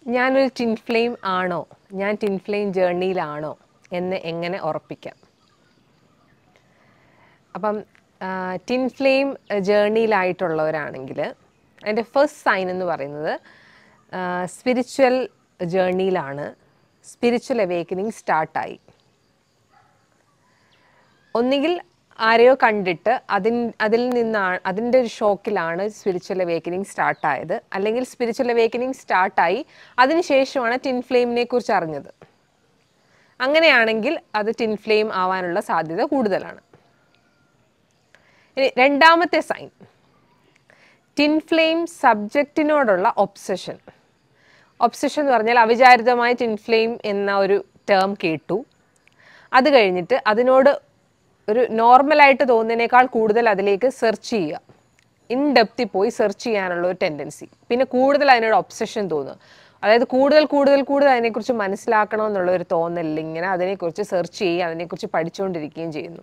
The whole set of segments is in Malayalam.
ഞാനൊരു ടിൻ ഫ്ലെയിം ആണോ ഞാൻ ടിൻ ഫ്ലെയിം ജേർണിയിലാണോ എന്ന് എങ്ങനെ ഉറപ്പിക്കാം അപ്പം ടിൻ ഫ്ലെയിം ജേർണിയിലായിട്ടുള്ളവരാണെങ്കിൽ അതിൻ്റെ ഫസ്റ്റ് സൈൻ എന്ന് പറയുന്നത് സ്പിരിച്വൽ ജേർണിയിലാണ് സ്പിരിച്വൽ അവേക്കനിങ് സ്റ്റാർട്ടായി ഒന്നുകിൽ ആരെയോ കണ്ടിട്ട് അതിൻ അതിൽ നിന്നാണ് അതിൻ്റെ ഒരു ഷോക്കിലാണ് സ്പിരിച്വൽ അവേക്കനിങ് സ്റ്റാർട്ടായത് അല്ലെങ്കിൽ സ്പിരിച്വൽ അവേക്കനിങ് സ്റ്റാർട്ടായി അതിനുശേഷമാണ് ടിൻ ഫ്ലെയിമിനെ കുറിച്ച് അറിഞ്ഞത് അങ്ങനെയാണെങ്കിൽ അത് ടിൻ ഫ്ലെയിം ആവാനുള്ള സാധ്യത കൂടുതലാണ് ഇനി രണ്ടാമത്തെ സൈൻ ടിൻ ഫ്ലെയിം സബ്ജക്റ്റിനോടുള്ള ഒബ്സഷൻ ഒബ്സഷൻ എന്ന് പറഞ്ഞാൽ അവിചാരിതമായ ടിൻ ഫ്ലെയിം എന്ന ഒരു ടേം കേട്ടു അത് കഴിഞ്ഞിട്ട് അതിനോട് ഒരു നോർമലായിട്ട് തോന്നുന്നതിനേക്കാൾ കൂടുതൽ അതിലേക്ക് സെർച്ച് ചെയ്യുക ഇൻ ഡെപ്തി പോയി സെർച്ച് ചെയ്യാനുള്ള ഒരു ടെൻഡൻസി പിന്നെ കൂടുതൽ അതിനോട് ഒബ്സഷൻ തോന്നുക അതായത് കൂടുതൽ കൂടുതൽ കൂടുതൽ അതിനെക്കുറിച്ച് മനസ്സിലാക്കണമെന്നുള്ള ഒരു തോന്നലിൽ ഇങ്ങനെ അതിനെക്കുറിച്ച് സെർച്ച് ചെയ്യുകയും അതിനെക്കുറിച്ച് പഠിച്ചുകൊണ്ടിരിക്കുകയും ചെയ്യുന്നു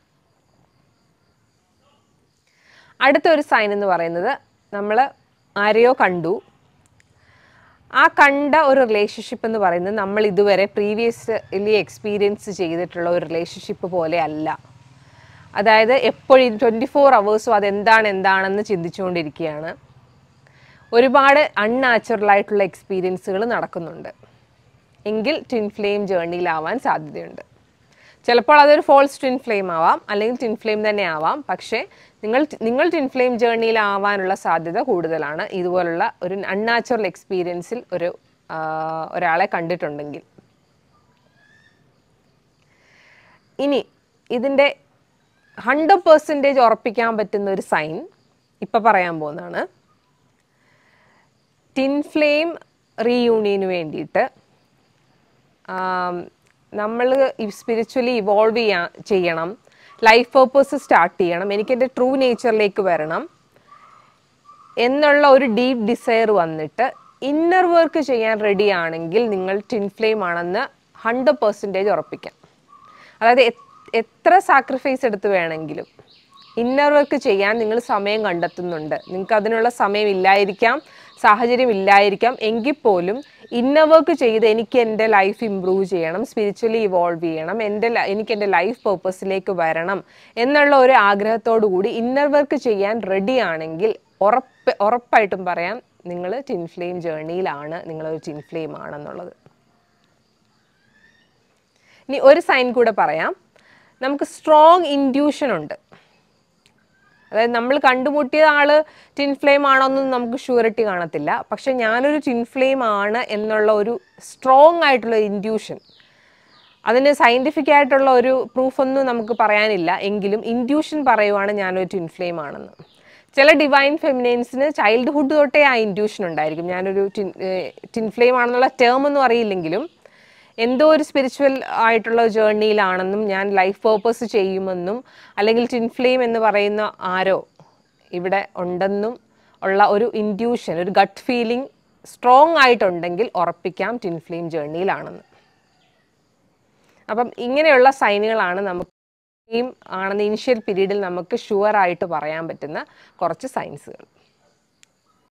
അടുത്ത ഒരു സൈൻ എന്ന് പറയുന്നത് നമ്മൾ ആരെയോ കണ്ടു ആ കണ്ട ഒരു റിലേഷൻഷിപ്പ് എന്ന് പറയുന്നത് നമ്മൾ ഇതുവരെ പ്രീവിയസ്ലി എക്സ്പീരിയൻസ് ചെയ്തിട്ടുള്ള ഒരു റിലേഷൻഷിപ്പ് പോലെ അല്ല അതായത് എപ്പോഴും ട്വൻറ്റി ഫോർ അവേഴ്സും അതെന്താണ് എന്താണെന്ന് ചിന്തിച്ചുകൊണ്ടിരിക്കുകയാണ് ഒരുപാട് അൺനാച്ചുറൽ ആയിട്ടുള്ള എക്സ്പീരിയൻസുകൾ നടക്കുന്നുണ്ട് എങ്കിൽ ട്വിൻ ഫ്ലെയിം ജേർണിയിലാവാൻ സാധ്യതയുണ്ട് ചിലപ്പോൾ അതൊരു ഫോൾസ് ട്വിൻ ഫ്ലെയിം ആവാം അല്ലെങ്കിൽ ട്വിൻ ഫ്ലെയിം തന്നെ ആവാം പക്ഷേ നിങ്ങൾ നിങ്ങൾ ട്വിൻ ഫ്ലെയിം ജേർണിയിലാവാനുള്ള സാധ്യത കൂടുതലാണ് ഇതുപോലുള്ള ഒരു അൺനാച്ചുറൽ എക്സ്പീരിയൻസിൽ ഒരു ആ, ഒരാളെ കണ്ടിട്ടുണ്ടെങ്കിൽ ഇനി ഇതിൻ്റെ ഹൺഡ്രഡ് പെർസെൻറ്റേജ് ഉറപ്പിക്കാൻ പറ്റുന്ന ഒരു സൈൻ ഇപ്പം പറയാൻ പോകുന്നതാണ് ടിൻ ഫ്ലെയിം റീയൂണിയന് വേണ്ടിയിട്ട് നമ്മൾ സ്പിരിച്വലി ഇവോൾവ് ചെയ്യാ ചെയ്യണം ലൈഫ് പേർപ്പസ് സ്റ്റാർട്ട് ചെയ്യണം എനിക്ക് എൻ്റെ ട്രൂ നേച്ചറിലേക്ക് വരണം എന്നുള്ള ഒരു ഡീപ്പ് ഡിസയർ വന്നിട്ട് ഇന്നർ വർക്ക് ചെയ്യാൻ റെഡി ആണെങ്കിൽ നിങ്ങൾ ടിൻ ഫ്ലെയിം ആണെന്ന് ഹൺഡ്രഡ് പെർസെൻറ്റേജ് ഉറപ്പിക്കാം അതായത് എ- എത്ര സാക്രിഫൈസ് എടുത്ത് വേണമെങ്കിലും ഇന്നർ വർക്ക് ചെയ്യാൻ നിങ്ങൾ സമയം കണ്ടെത്തുന്നുണ്ട് നിങ്ങൾക്ക് അതിനുള്ള സമയം ഇല്ലായിരിക്കാം സാഹചര്യം ഇല്ലായിരിക്കാം എങ്കിൽ പോലും ഇന്നർ വർക്ക് ചെയ്ത് എനിക്ക് എൻ്റെ ലൈഫ് ഇമ്പ്രൂവ് ചെയ്യണം സ്പിരിച്വലി ഇവോൾവ് ചെയ്യണം എൻ്റെ ല- എനിക്ക് എൻ്റെ ലൈഫ് പേർപ്പസിലേക്ക് വരണം എന്നുള്ള ഒരു ആഗ്രഹത്തോടു കൂടി ഇന്നർ വർക്ക് ചെയ്യാൻ റെഡി ആണെങ്കിൽ ഉറപ്പ് ഉറപ്പായിട്ടും പറയാം നിങ്ങൾ ടിൻ ഫ്ലെയിം ജേർണിയിലാണ് നിങ്ങളൊരു ടിൻ ഫ്ലെയിം ആണെന്നുള്ളത് ഇനി ഒരു സൈൻ കൂടെ പറയാം നമുക്ക് സ്ട്രോങ് ഇൻഡ്യൂഷൻ ഉണ്ട് അതായത് നമ്മൾ കണ്ടുമുട്ടിയ ആള് ടിൻ ഫ്ലെയിം ആണോന്നും നമുക്ക് ഷുവറിറ്റി കാണത്തില്ല പക്ഷെ ഞാനൊരു ടിൻ ഫ്ലെയിം ആണ് എന്നുള്ള ഒരു സ്ട്രോങ് ആയിട്ടുള്ള ഇൻഡ്യൂഷൻ അതിന് സയൻറ്റിഫിക് ആയിട്ടുള്ള ഒരു പ്രൂഫൊന്നും നമുക്ക് പറയാനില്ല എങ്കിലും ഇൻഡ്യൂഷൻ പറയുവാണ് ഞാനൊരു ടിൻ ഫ്ലെയിം ആണെന്ന് ചില ഡിവൈൻ ഫെമിനൈൻസിന് ചൈൽഡ്ഹുഡ് തൊട്ടേ ആ ഇൻഡ്യൂഷൻ ഉണ്ടായിരിക്കും ഞാനൊരു ടിൻ ടിൻ ഫ്ലെയിം ആണെന്നുള്ള ടേം ഒന്നും അറിയില്ലെങ്കിലും എന്തോ ഒരു സ്പിരിച്വൽ ആയിട്ടുള്ള ജേർണിയിലാണെന്നും ഞാൻ ലൈഫ് പേർപ്പസ് ചെയ്യുമെന്നും അല്ലെങ്കിൽ ടിൻ ഫ്ലെയിം എന്ന് പറയുന്ന ആരോ ഇവിടെ ഉണ്ടെന്നും ഉള്ള ഒരു ഇൻഡ്യൂഷൻ ഒരു ഗട്ട് ഫീലിംഗ് സ്ട്രോങ് ആയിട്ടുണ്ടെങ്കിൽ ഉറപ്പിക്കാം ടിൻ ഫ്ലെയിം ജേർണിയിലാണെന്ന് അപ്പം ഇങ്ങനെയുള്ള സൈനുകളാണ് നമുക്ക് ഫ്ലെയിം ആണെന്ന് ഇനിഷ്യൽ പീരീഡിൽ നമുക്ക് ഷുവർ ആയിട്ട് പറയാൻ പറ്റുന്ന കുറച്ച് സൈൻസുകൾ